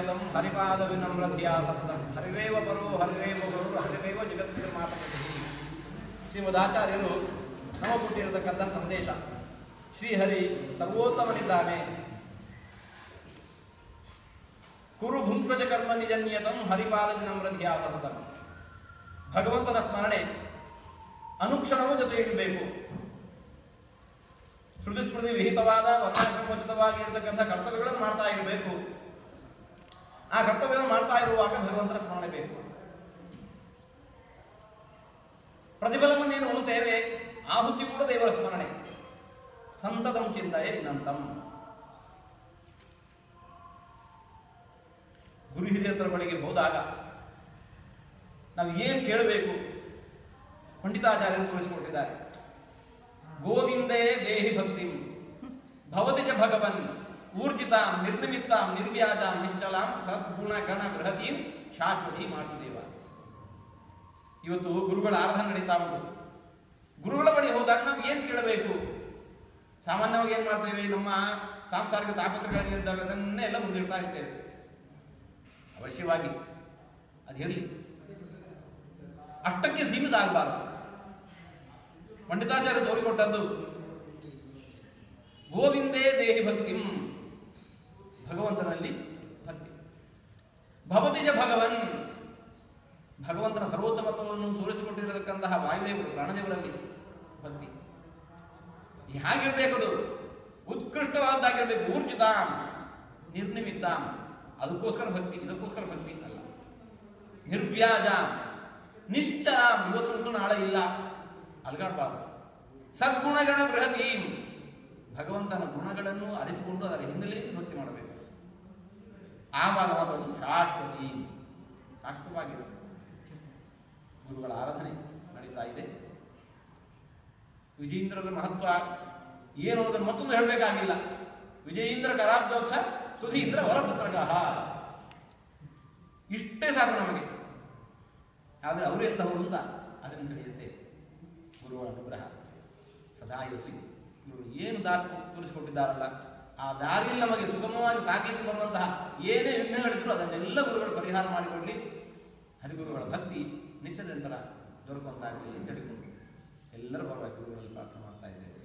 ಜನ್ಯತಂ ಹರಿಪಾದ ವಿನಮ್ರತೆಯ ಸತ್ತಂ ಹರಿರೇವ ಪರೋ ಹರಿರೇವ ಗುರು ಹರಿರೇವ ಜಗತ್ತಿನ ಮಾತನಾಡಿ ಶ್ರೀಮದಾಚಾರ್ಯರು ನಮ ಕೊಟ್ಟಿರತಕ್ಕಂಥ ಸಂದೇಶ ಶ್ರೀಹರಿ ಸರ್ವೋತ್ತಮನಿದ್ದಾನೆ ಕುರು ಭುಂಕ್ಷಜ ಕರ್ಮ ನಿಜನ್ಯತಂ ಹರಿಪಾದ ವಿನಮ್ರತೆಯ ಸತತಂ ಭಗವಂತನ ಸ್ಮರಣೆ ಅನುಕ್ಷಣವೂ ಜೊತೆ ಇರಬೇಕು ಶ್ರುತಿ ಸ್ಮೃತಿ ವಿಹಿತವಾದ ವರ್ಣಾಶ್ರಮೋಚಿತವಾಗಿ ಇರತಕ್ಕಂಥ ಕರ್ತವ್ಯಗಳನ್ನು ಮಾಡ್ತಾ ಇರಬೇಕು ಆ ಕರ್ತವ್ಯವನ್ನು ಮಾಡ್ತಾ ಇರುವಾಗ ಭಗವಂತನ ಸ್ಮರಣೆ ಬೇಕು ಪ್ರತಿಫಲವನ್ನೇನು ಉಳುತ್ತೇವೆ ಆಹುತಿ ಕೂಡ ದೇವರ ಸ್ಮರಣೆ ಸಂತತಂ ಚಿಂತೆಯೇ ವಿನಂತಂ ಗುರು ಹಿರಿಯರ ಬಳಿಗೆ ಹೋದಾಗ ನಾವು ಏನು ಕೇಳಬೇಕು ಪಂಡಿತಾಚಾರ್ಯರು ತೋರಿಸಿಕೊಟ್ಟಿದ್ದಾರೆ ಗೋವಿಂದೇ ದೇಹಿ ಭಕ್ತಿಂ ಭವತಿ ಚ ಭಗವನ್ ಊರ್ಜಿತಾಂ ನಿರ್ನಿಮಿತ್ತಾಂ ನಿರ್ವ್ಯಾಜಾಂ ನಿಶ್ಚಲಾಂ ಸದ್ಗುಣ ಗಣ ಬೃಹತೀಂ ಶಾಶ್ವತಿ ಮಾಶುದೇವ ಇವತ್ತು ಗುರುಗಳ ಆರಾಧನೆ ನಡೀತಾ ಉಂಟು ಗುರುಗಳ ಬಳಿ ಹೋದಾಗ ನಾವು ಏನು ಕೇಳಬೇಕು ಸಾಮಾನ್ಯವಾಗಿ ಏನು ಮಾಡ್ತೇವೆ ನಮ್ಮ ಸಾಂಸಾರಿಕ ತಾಪತ್ರಗಳಿದ್ದಾಗ ಅದನ್ನೇ ಎಲ್ಲ ಮುಂದಿಡ್ತಾ ಇರ್ತೇವೆ ಅವಶ್ಯವಾಗಿ ಅದಿರಲಿ ಅಷ್ಟಕ್ಕೆ ಸೀಮಿತ ಆಗಬಾರದು ಪಂಡಿತಾಚಾರ್ಯ ತೋರಿಕೊಟ್ಟದ್ದು ಗೋವಿಂದೇ ದೇಹಿ ಭಕ್ತಿಂ ಭಗವಂತನಲ್ಲಿ ಭಕ್ತಿ ಭವತಿಜ ಭಗವನ್ ಭಗವಂತನ ಸರ್ವೋತ್ತಮತ್ವವನ್ನು ತೋರಿಸಿಕೊಟ್ಟಿರತಕ್ಕಂತಹ ವಾಯುದೇವರು ಪ್ರಾಣದೇವರಲ್ಲಿ ಭಕ್ತಿ ಹೇಗಿರ್ಬೇಕದು ಉತ್ಕೃಷ್ಟವಾದ್ದಾಗಿರ್ಬೇಕು ಊರ್ಜಿತಾಂ ನಿರ್ನಿಮಿತ್ತಾಂ ಅದಕ್ಕೋಸ್ಕರ ಭಕ್ತಿ ಇದಕ್ಕೋಸ್ಕರ ಭಕ್ತಿ ಅಲ್ಲ ನಿರ್ವ್ಯಾಜಾಂ ನಿಶ್ಚಲಾಂ ಇವತ್ತುಂಟು ನಾಳೆ ಇಲ್ಲ ಅಲ್ಗಾಡ್ಬಾರ್ದು ಸದ್ಗುಣಗಣ ಬೃಹತೀಂ ಭಗವಂತನ ಗುಣಗಳನ್ನು ಅರಿತುಕೊಂಡು ಅದರ ಹಿನ್ನೆಲೆಯಲ್ಲಿ ಭಕ್ತಿ ಮಾಡಬೇಕು ಆವಾಗ ಮಾತ್ರ ಅದು ಶಾಶ್ವತಿ ಶಾಶ್ವತವಾಗಿದೆ ಗುರುಗಳ ಆರಾಧನೆ ನಡೀತಾ ಇದೆ ವಿಜಯೇಂದ್ರರ ಮಹತ್ವ ಏನು ಅದನ್ನು ಮತ್ತೊಂದು ಹೇಳಬೇಕಾಗಿಲ್ಲ ವಿಜಯೇಂದ್ರ ಕರಾಬ್ದೋತ್ಥ ಸುಧೀಂದ್ರ ವರಪುತ್ರಕಃ ಇಷ್ಟೇ ಸಾಕು ನಮಗೆ ಆದರೆ ಅವರು ಎಂತಹವರು ಅಂತ ಅದನ್ನು ತಿಳಿಯುತ್ತೆ ಗುರುಗಳ ಅನುಗ್ರಹ ಸದಾ ಇರಲಿ ಇವರು ಏನು ದಾರಿ ತೋರಿಸಿಕೊಟ್ಟಿದ್ದಾರಲ್ಲ ಆ ದಾರಿಯಲ್ಲಿ ನಮಗೆ ಸುಗಮವಾಗಿ ಸಾಗಲಿಕ್ಕೆ ಬರುವಂತಹ ಏನೇ ವಿಘ್ನಗಳಿದ್ರು ಅದನ್ನೆಲ್ಲ ಗುರುಗಳು ಪರಿಹಾರ ಮಾಡಿಕೊಳ್ಳಿ ಹರಿಗುರುಗಳ ಭಕ್ತಿ ನಿತ್ಯ ನಿರಂತರ ದೊರಕುವಂತಾಗಲಿ ಅಂತ ಹೇಳಿಕೊಂಡು ಎಲ್ಲರ ಪರವಾಗಿ ಗುರುಗಳಲ್ಲಿ ಪ್ರಾರ್ಥನೆ ಮಾಡ್ತಾ ಇದ್ದೇವೆ